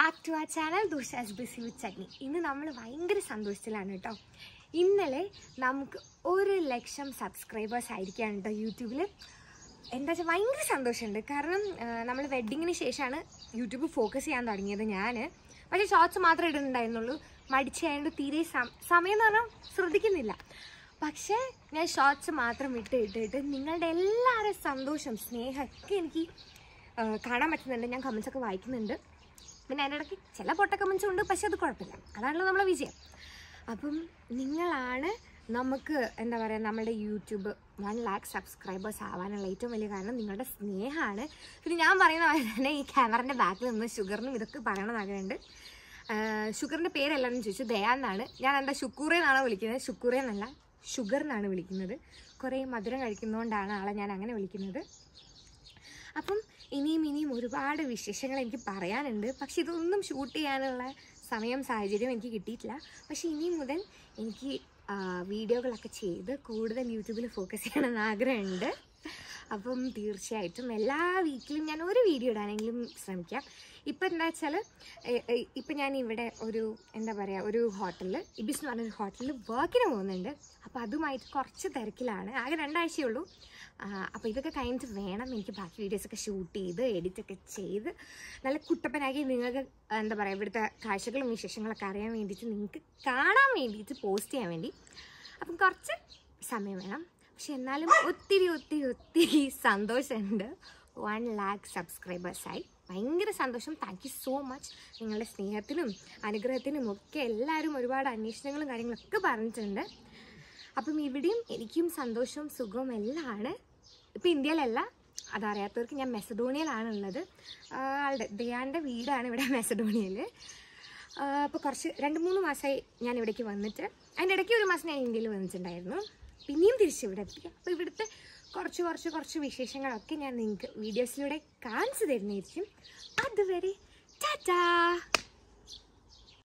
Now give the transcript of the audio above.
back to ആ channel ദുഷാസ് ബിസി വിത്ത് ചട്നി ഇന്ന് നമ്മൾ ഭയങ്കര സന്തോഷത്തിലാണ് കേട്ടോ ഇന്നലെ നമുക്ക് ഒരു ലക്ഷം സബ്സ്ക്രൈബേഴ്സ് ആയിരിക്കുകയാണ് കേട്ടോ യൂട്യൂബിൽ എന്താ വെച്ചാൽ ഭയങ്കര സന്തോഷമുണ്ട് കാരണം നമ്മൾ വെഡ്ഡിങ്ങിന് ശേഷമാണ് യൂട്യൂബ് ഫോക്കസ് ചെയ്യാൻ തുടങ്ങിയത് ഞാൻ പക്ഷേ ഷോർട്സ് മാത്രമേ ഇടുന്നുണ്ടായിരുന്നുള്ളൂ മടിച്ചായതുകൊണ്ട് തീരെ സം- സമയം എന്ന് പറഞ്ഞാൽ ശ്രദ്ധിക്കുന്നില്ല പക്ഷേ ഞാൻ ഷോർട്സ് മാത്രം ഇട്ട് ഇട്ടിട്ട് നിങ്ങളുടെ എല്ലാവരുടെ സന്തോഷം സ്നേഹമൊക്കെ എനിക്ക് ആ, കാണാൻ പറ്റുന്നുണ്ട് ഞാൻ കമൻസ് ഒക്കെ വായിക്കുന്നുണ്ട് പിന്നെ അതിൻ്റെ ഇടയ്ക്ക് ചില പൊട്ട കമൻസും ഉണ്ട് പക്ഷെ അത് കുഴപ്പമില്ല അതാണല്ലോ നമ്മളെ വിജയം അപ്പം നിങ്ങളാണ് നമുക്ക് എന്താ പറയുക നമ്മുടെ യൂട്യൂബ് വൺ ലാക്ക് സബ്സ്ക്രൈബേഴ്സ് ആവാനുള്ള ഏറ്റവും വലിയ കാരണം നിങ്ങളുടെ സ്നേഹമാണ് പിന്നെ ഞാൻ പറയുന്ന പോലെ തന്നെ ഈ ക്യാമറൻ്റെ ബാക്കിൽ നിന്ന് ഷുഗറിനും ഇതൊക്കെ പറയണമെന്ന് ആഗ്രഹമുണ്ട് ഷുഗറിൻ്റെ പേരെല്ലാവരും ചോദിച്ചു ദയാ എന്നാണ് ഞാൻ എന്താ ഷുക്കൂറേ എന്നാണോ വിളിക്കുന്നത് ഷുക്കൂറേ എന്നല്ല ഷുഗർ എന്നാണ് വിളിക്കുന്നത് കുറേ മധുരം കഴിക്കുന്നതുകൊണ്ടാണ് ആളെ ഞാൻ അങ്ങനെ വിളിക്കുന്നത് അപ്പം ഇനിയും ഇനിയും ഒരുപാട് വിശേഷങ്ങൾ എനിക്ക് പറയാനുണ്ട് പക്ഷെ ഇതൊന്നും ഷൂട്ട് ചെയ്യാനുള്ള സമയം സാഹചര്യം എനിക്ക് കിട്ടിയിട്ടില്ല പക്ഷെ ഇനി മുതൽ എനിക്ക് ആ, വീഡിയോകളൊക്കെ ചെയ്ത് കൂടുതൽ യൂട്യൂബിൽ ഫോക്കസ് ചെയ്യണമെന്ന് ആഗ്രഹമുണ്ട് അപ്പം തീർച്ചയായിട്ടും എല്ലാ വീക്കിലും ഞാൻ ഒരു വീഡിയോ ഇടാനെങ്കിലും ശ്രമിക്കാം ഇപ്പം എന്താ വെച്ചാൽ ഇപ്പം ഞാൻ ഇവിടെ ഒരു എന്താ പറയുക ഒരു ഹോട്ടലിൽ ഇബിസ് എന്ന് പറഞ്ഞൊരു ഹോട്ടലിൽ വർക്കിന് പോകുന്നുണ്ട് അപ്പോൾ അതുമായിട്ട് കുറച്ച് തിരക്കിലാണ് ആകെ രണ്ടാഴ്ചയേ ഉള്ളൂ അപ്പോൾ ഇതൊക്കെ കഴിഞ്ഞിട്ട് വേണം എനിക്ക് ബാക്കി വീഡിയോസൊക്കെ ഷൂട്ട് ചെയ്ത് എഡിറ്റൊക്കെ ചെയ്ത് നല്ല കുട്ടപ്പനാക്കി നിങ്ങൾക്ക് എന്താ പറയുക ഇവിടുത്തെ കാഴ്ചകളും വിശേഷങ്ങളൊക്കെ അറിയാൻ വേണ്ടിയിട്ട് നിങ്ങൾക്ക് കാണാൻ വേണ്ടിയിട്ട് പോസ്റ്റ് ചെയ്യാൻ വേണ്ടി അപ്പം കുറച്ച് സമയം വേണം പക്ഷെ എന്നാലും ഒത്തിരി ഒത്തിരി ഒത്തിരി സന്തോഷമുണ്ട് വൺ ലാക്ക് സബ്സ്ക്രൈബേഴ്സായി ഭയങ്കര സന്തോഷം താങ്ക് യു സോ മച്ച് നിങ്ങളുടെ സ്നേഹത്തിനും അനുഗ്രഹത്തിനും ഒക്കെ എല്ലാവരും ഒരുപാട് അന്വേഷണങ്ങളും കാര്യങ്ങളൊക്കെ പറഞ്ഞിട്ടുണ്ട് അപ്പം ഇവിടെയും എനിക്കും സന്തോഷവും സുഖവും എല്ലാം ആണ് ഇപ്പം ഇന്ത്യയിലല്ല അതറിയാത്തവർക്ക് ഞാൻ മെസഡോണിയയിലാണ് ഉള്ളത് ആ, ആളുടെ ദയാൻ്റെ വീടാണ് ഇവിടെ മെസഡോണിയയിൽ അപ്പോൾ കുറച്ച് രണ്ട് മൂന്ന് മാസമായി ഞാൻ ഇവിടേക്ക് വന്നിട്ട് അതിൻ്റെ ഇടയ്ക്ക് ഒരു മാസം ഞാൻ ഇന്ത്യയിൽ വന്നിട്ടുണ്ടായിരുന്നു പിന്നെയും തിരിച്ച് ഇവിടെ എത്തി അപ്പോൾ ഇവിടുത്തെ കുറച്ച് കുറച്ച് കുറച്ച് വിശേഷങ്ങളൊക്കെ ഞാൻ നിങ്ങൾക്ക് വീഡിയോസിലൂടെ കാണിച്ചു തരുന്നതായിരിക്കും അതുവരെ ടാറ്റാ